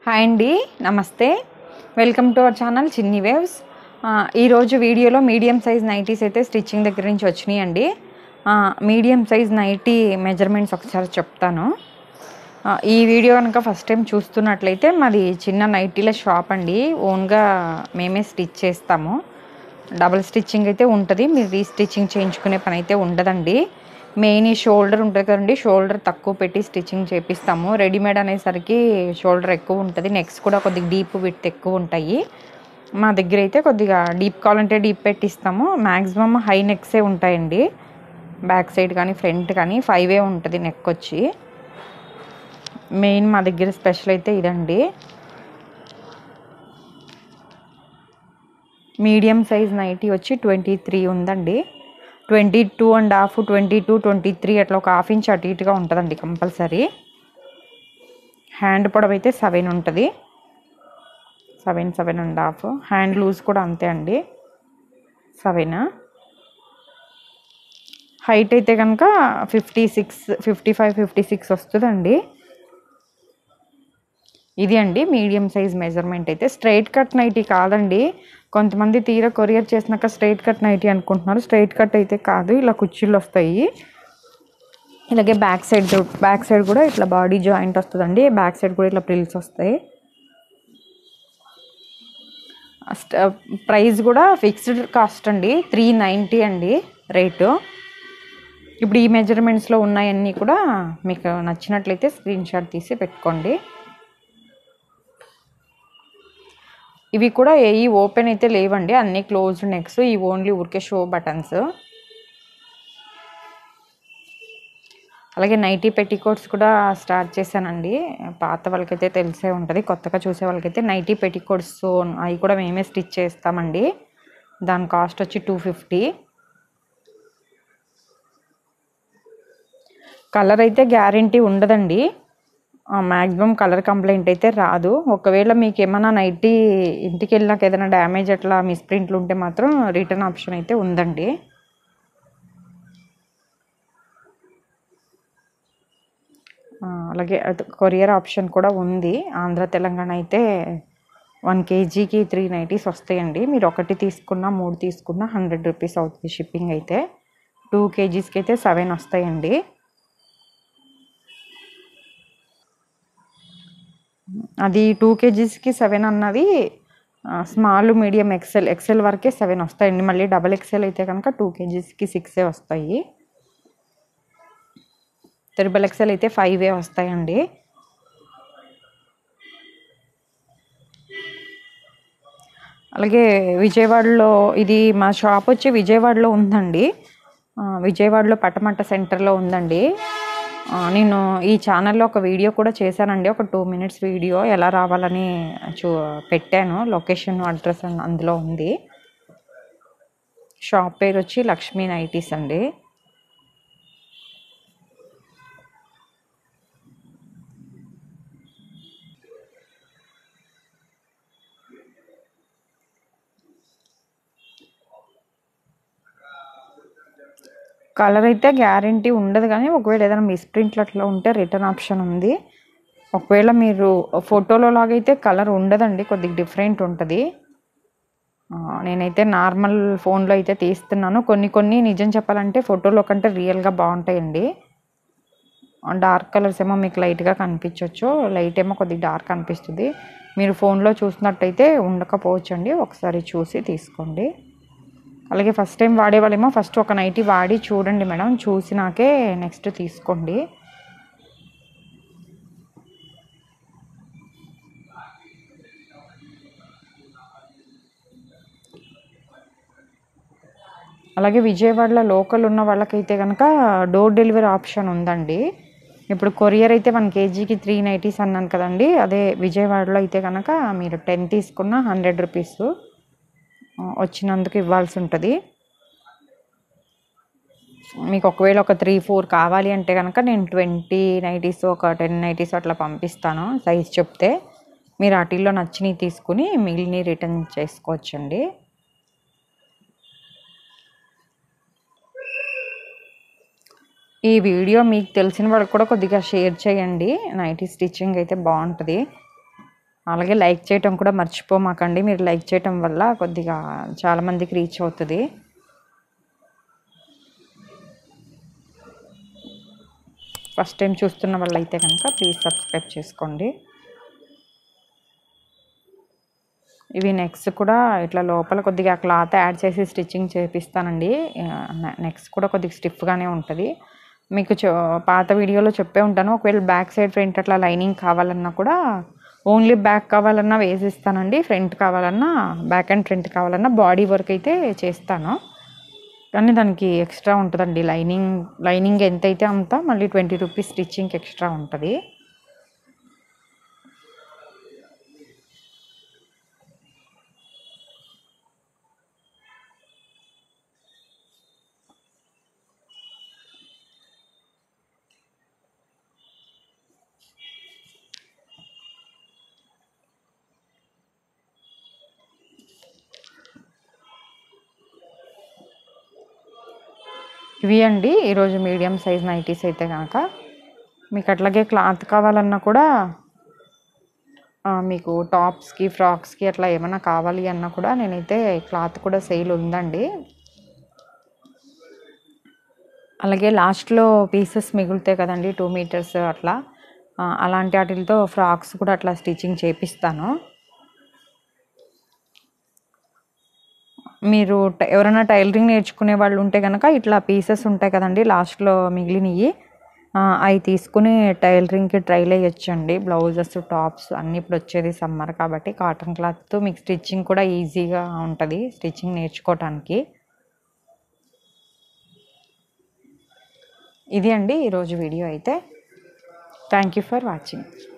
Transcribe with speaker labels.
Speaker 1: hi అండి నమస్తే welcome to our channel Chinni waves ఆ, ఈరోజు వీడియోలో మీడియం సైజ్ నైటీస్ అయితే స్టిచ్చింగ్ దగ్గర నుంచి వచ్చినాయండి ఆ, మీడియం సైజ్ నైటీ మెజర్మెంట్స్ ఒకసారి చెప్తాను ఆ, ఈ వీడియో కనుక ఫస్ట్ టైం చూస్తున్నట్లయితే మాది చిన్న నైటీల షాప్ అండి ఓన్గా మేమే స్టిచ్ చేస్తాము డబుల్ స్టిచ్చింగ్ అయితే ఉంటుంది మీరు రీస్టిచ్చింగ్ చేయించుకునే పని అయితే ఉండదండి మెయిన్ ఈ షోల్డర్ ఉంటుంది కదండి షోల్డర్ తక్కువ పెట్టి స్టిచ్చింగ్ చేపిస్తాము రెడీమేడ్ అనేసరికి షోల్డర్ ఎక్కువ ఉంటుంది నెక్స్ట్ కూడా కొద్దిగా డీప్ విత్ ఎక్కువ ఉంటాయి మా దగ్గర అయితే కొద్దిగా డీప్ కావాలంటే డీప్ పెట్టిస్తాము మ్యాక్సిమం హై నెక్సే ఉంటాయండి బ్యాక్ సైడ్ కానీ ఫ్రంట్ కానీ ఫైవే ఉంటుంది నెక్ వచ్చి మెయిన్ మా దగ్గర స్పెషల్ అయితే ఇదండి మీడియం సైజ్ నైటీ వచ్చి ట్వంటీ త్రీ ఉందండి twenty two and half twenty two twenty three అట్లా ఒక హాఫ్ ఇంచ్ అటు ఇటుగా ఉంటుందండి కంపల్సరీ హ్యాండ్ పొడవు అయితే సెవెన్ ఉంటుంది seven seven and half hand loose కూడా అంతే అండి సెవెన్ హైట్ అయితే కనుక fifty six fifty five fifty six వస్తుందండి ఇది అండి మీడియం సైజ్ మెజర్మెంట్ అయితే స్ట్రైట్ కట్ నైటీ కాదండి కొంతమంది తీర కొరియర్ చేసినాక స్ట్రైట్ కట్ నైటీ అనుకుంటున్నారు స్ట్రైట్ కట్ అయితే కాదు ఇలా కుర్చీలు వస్తాయి ఇలాగే బ్యాక్ సైడ్ బ్యాక్ సైడ్ కూడా ఇట్లా బాడీ జాయింట్ వస్తుందండి బ్యాక్ సైడ్ కూడా ఇట్లా ప్రిల్స్ వస్తాయి ప్రైస్ కూడా ఫిక్స్డ్ కాస్ట్ అండి త్రీ నైంటీ అండి రేటు ఇప్పుడు ఈ మెజర్మెంట్స్లో ఉన్నాయన్నీ కూడా మీకు నచ్చినట్లయితే స్క్రీన్ షాట్ తీసి పెట్టుకోండి ఇవి కూడా ఏ ఓపెన్ అయితే లేవండి అన్నీ క్లోజ్డ్ నెక్స్ ఈ ఓన్లీ ఊరికే షో బటన్స్ అలాగే నైటీ పెట్టికోట్స్ కూడా స్టార్ట్ చేశానండి పాత వాళ్ళకైతే తెలిసే ఉంటుంది కొత్తగా చూసే వాళ్ళకైతే నైటీ పెట్టికోట్స్ అవి కూడా మేమే స్టిచ్ చేస్తామండి దాని కాస్ట్ వచ్చి టూ ఫిఫ్టీ కలర్ అయితే గ్యారంటీ ఉండదండి మ్యాక్సిమం కలర్ కంప్లైంట్ అయితే రాదు ఒకవేళ మీకు ఏమైనా నైటీ ఇంటికి వెళ్ళినాక ఏదైనా డ్యామేజ్ అట్లా మిస్ప్రింట్లు ఉంటే మాత్రం రిటర్న్ ఆప్షన్ అయితే ఉందండి ఆ, అలాగే అది కొరియర్ ఆప్షన్ కూడా ఉంది ఆంధ్ర తెలంగాణ అయితే వన్ కేజీకి త్రీ నైటీస్ వస్తాయండి మీరు ఒకటి తీసుకున్నా మూడు తీసుకున్నా హండ్రెడ్ రూపీస్ అవుతుంది షిప్పింగ్ అయితే టూ కేజీస్కి అయితే సెవెన్ వస్తాయండి అది టూ కేజీస్కి సెవెన్ అన్నది స్మాల్ మీడియం ఎక్సెల్ ఎక్సెల్ వరకే సెవెన్ వస్తాయండి మళ్ళీ డబల్ ఎక్సెల్ అయితే కనుక టూ కేజీస్కి సిక్సే వస్తాయి త్రిబుల్ ఎక్సెల్ అయితే ఫైవే వస్తాయండి అలాగే విజయవాడలో ఇది మా షాప్ వచ్చి విజయవాడలో ఉందండి ఆ, విజయవాడలో పటమట సెంటర్లో ఉందండి ఆ, నేను ఈ ఛానల్లో ఒక వీడియో కూడా చేశానండి ఒక టూ మినిట్స్ వీడియో ఎలా రావాలని చూ పెట్టాను లొకేషన్ అడ్రస్ అన్- అందులో ఉంది షాప్ పేరు వచ్చి లక్ష్మీ నైటీస్ అండి కలర్ అయితే గ్యారంటీ ఉండదు కానీ ఒకవేళ ఏదైనా మిస్ప్రింట్లు అట్లా ఉంటే రిటర్న్ ఆప్షన్ ఉంది ఒకవేళ మీరు ఫోటోలో లాగైతే కలర్ ఉండదండి కొద్దిగా డిఫరెంట్ ఉంటుంది ఆ, నేనైతే నార్మల్ ఫోన్లో అయితే తీస్తున్నాను కొన్ని కొన్ని నిజం చెప్పాలంటే ఫోటోలో కంటే రియల్గా బాగుంటాయండి డార్క్ కలర్స్ ఏమో మీకు లైట్గా కనిపించవచ్చు లైట్ ఏమో కొద్దిగా డార్క్ అనిపిస్తుంది మీరు ఫోన్లో చూసినట్టయితే ఉండకపోవచ్చండి ఒకసారి చూసి తీసుకోండి అలాగే ఫస్ట్ టైం వాడే వాళ్ళేమో ఫస్ట్ ఒక నైటీ వాడి చూడండి మేడం చూసినాకే నెక్స్ట్ తీసుకోండి అలాగే విజయవాడలో లోకల్ ఉన్న వాళ్ళకైతే కనుక డోర్ డెలివరీ ఆప్షన్ ఉందండి ఇప్పుడు కొరియర్ అయితే వన్ కేజీకి త్రీ నైటీస్ అన్నాను కదండి అదే విజయవాడలో అయితే కనుక మీరు టెన్ తీసుకున్న హండ్రెడ్ రూపీస్ వచ్చినందుకు ఇవ్వాల్సి ఉంటుంది మీకు ఒకవేళ ఒక త్రీ ఫోర్ కావాలి అంటే కనుక నేను ట్వంటీ నైటీస్ ఒక టెన్ నైటీస్ అట్లా పంపిస్తాను సైజ్ చెప్తే మీరు వాటిల్లో నచ్చినవి తీసుకుని మిగిలిన రిటర్న్ చేసుకోవచ్చండి ఈ వీడియో మీకు తెలిసిన వాళ్ళకి కూడా కొద్దిగా షేర్ చేయండి నైటీ స్టిచ్చింగ్ అయితే బాగుంటుంది అలాగే లైక్ చేయటం కూడా మర్చిపోమాకండి మీరు లైక్ చేయటం వల్ల కొద్దిగా చాలామందికి రీచ్ అవుతుంది ఫస్ట్ టైం చూస్తున్న వాళ్ళైతే కనుక ప్లీజ్ సబ్స్క్రైబ్ చేసుకోండి ఇవి నెక్స్ట్ కూడా ఇట్లా లోపల కొద్దిగా క్లాత్ యాడ్ చేసి స్టిచ్చింగ్ చేపిస్తానండి నెక్స్ట్ కూడా కొద్దిగా స్టిఫ్గానే ఉంటుంది మీకు చో పాత వీడియోలో చెప్పే ఉంటాను ఒకవేళ బ్యాక్ సైడ్ ఫ్రంట్ అట్లా లైనింగ్ కావాలన్నా కూడా ఓన్లీ బ్యాక్ కావాలన్నా వేసిస్తానండి ఫ్రంట్ కావాలన్నా బ్యాక్ అండ్ ఫ్రంట్ కావాలన్నా బాడీ వర్క్ అయితే చేస్తాను కానీ దానికి ఎక్స్ట్రా ఉంటుందండి లైనింగ్ లైనింగ్ ఎంత అయితే అంత మళ్ళీ ట్వంటీ రూపీస్ స్టిచ్చింగ్కి ఎక్స్ట్రా ఉంటుంది ఇవి అండి ఈరోజు మీడియం సైజ్ నైటీస్ అయితే కనుక మీకు అట్లాగే క్లాత్ కావాలన్నా కూడా ఆ, మీకు టాప్స్కి ఫ్రాక్స్కి అట్లా ఏమైనా కావాలి అన్నా కూడా నేనైతే క్లాత్ కూడా సేల్ ఉందండి అలాగే లాస్ట్లో పీసెస్ మిగులుతాయి కదండి టూ మీటర్స్ అట్లా ఆ, అలాంటి వాటితో ఫ్రాక్స్ కూడా అట్లా స్టిచ్చింగ్ చేపిస్తాను మీరు ట- ఎవరైనా టైలరింగ్ నేర్చుకునే వాళ్ళు ఉంటే కనుక ఇట్లా పీసెస్ ఉంటాయి కదండి లాస్ట్లో మిగిలినవి అవి తీసుకుని టైలరింగ్కి ట్రైల్ వేయొచ్చండి బ్లౌజెస్ టాప్స్ అన్నీ ఇప్పుడు వచ్చేది సమ్మర్ కాబట్టి కాటన్ క్లాత్తో మీకు స్టిచ్చింగ్ కూడా ఈజీగా ఉంటుంది స్టిచ్చింగ్ నేర్చుకోవటానికి ఇది అండి ఈరోజు వీడియో అయితే థ్యాంక్ యూ ఫర్ వాచింగ్